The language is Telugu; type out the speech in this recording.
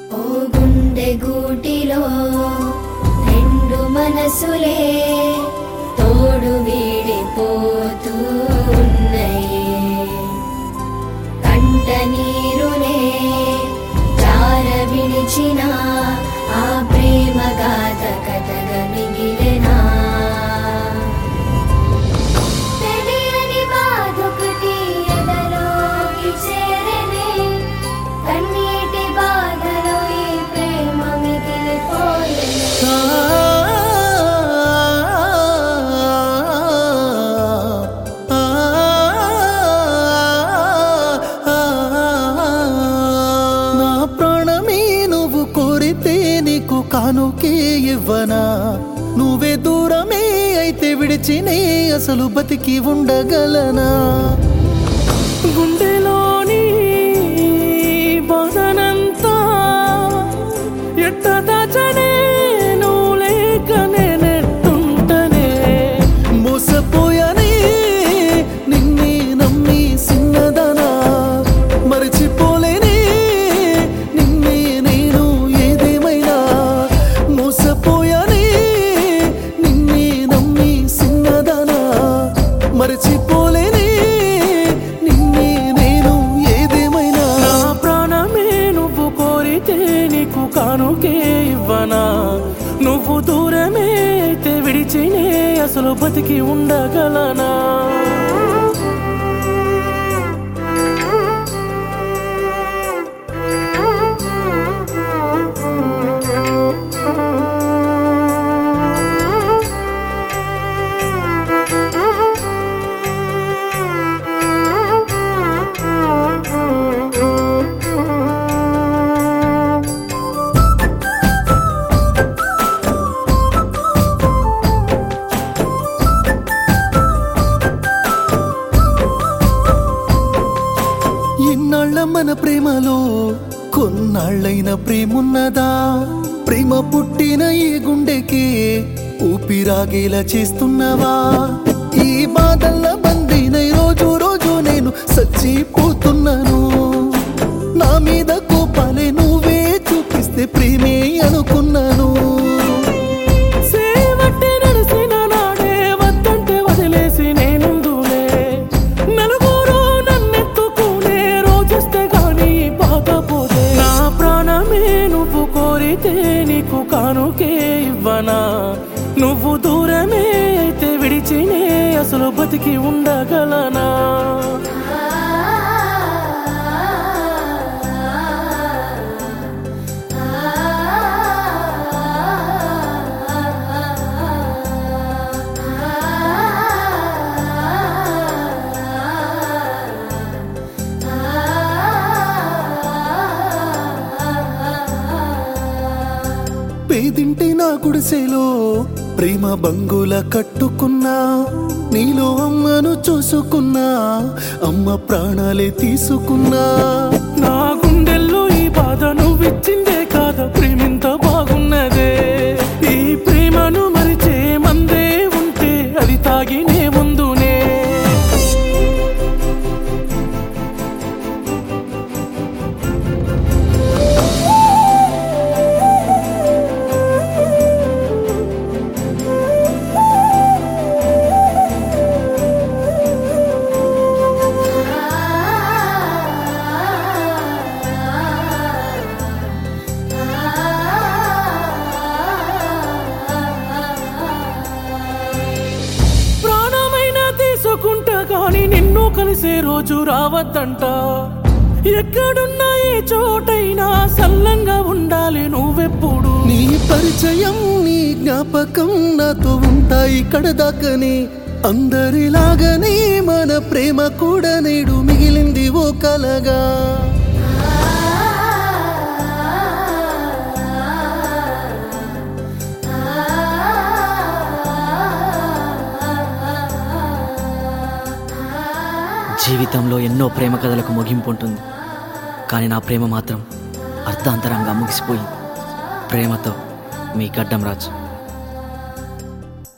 ఓ గుండె గూటిలో రెండు మనసులే తోడు వీడిపోతూ ఉన్నాయి కంట నీరునే చార విడిచిన ఆ ప్రేమ గాథ కథగా మిగిలినా తెలియని బాధొకటి ఎదలోకి చేరనే కన్నీటి బాధలో ఈ ప్రేమ మిగిలిపోయెను నా ప్రాణమే నువ్వు కోరితే నీకు కానుకే ఇవ్వనా నువ్వే దూరమే అయితే విడిచినే అసలు బతికి ఉండగలనా గుండెలోని బాధనంతా ఎట్ట దాచనే నువ్వు లేక నేనెట్టుంటనే మోసపోయానే నిన్నే నమ్మి సిన్నదనా మరచిపోలేనే నిన్నే నేను ఏదేమైనా మోసపోయానే నిన్నే నమ్మి సిన్నదనా మరచిపోలేనే నిన్నే నేను ఏదేమైనా నా ప్రాణమే నువ్వు కోరితే నీకు కానుకే ఇవ్వనా నువ్వు దూరమే అయితే విడిచినే అసలు బతికి ఉండగలనా ఇన్నాళ్ళ మన ప్రేమలో కొన్నాళ్ళైన ప్రేమున్నదా ప్రేమ పుట్టిన ఈ గుండెకి ఊపిరాగేలా చేస్తున్నావా ఈ బాధల్ల బందీనై రోజు రోజు నేను చచ్చిపోతున్నాను నా మీద కోపాలే నువ్వే చూపిస్తే ప్రేమే అనుకున్నాను సేవట్టే నడిసిన నాడే వద్దంటే వదిలేసి నేనుందులే నలుగురు నన్నెత్తుకునే రోజొస్తే గాని బాధపోతే నా ప్రాణమే నువ్వు కోరితే నీకు కానుకే ఇవ్వనా నువ్వు దూరమే అయితే విడిచినే అసలు బతికి ఉండగలనా పేదింటి నా గుడిసెలో ప్రేమ బంగుల కట్టుకున్నా నీలో అమ్మను చూసుకున్నా అమ్మ ప్రాణాలే తీసుకున్నా నా గుండెల్లో ఈ బాధ నువ్విచ్చిందే కాదా ప్రేమింత బాగున్నదే ఈ ప్రేమను మరిచే మందే ఉంటే అది తాగినే ముందునే ప్రాణమైనా తీసుకుంటా గాని నిన్ను కలిసే రోజు రావద్దంట ఎక్కడున్నా ఏ చోటైనా సల్లంగా ఉండాలి నువ్వెప్పుడు నీ పరిచయం నీ జ్ఞాపకం నాతో ఉంటాయి ఇక్కడ దాకనే అందరిలాగానే మన ప్రేమ కూడా నేడు మిగిలింది ఓ కలగా జీవితంలో ఎన్నో ప్రేమ కథలకు ముగింపు ఉంటుంది కానీ నా ప్రేమ మాత్రం అర్ధాంతరంగా ముగిసిపోయింది ప్రేమతో మీ గడ్డం రాజు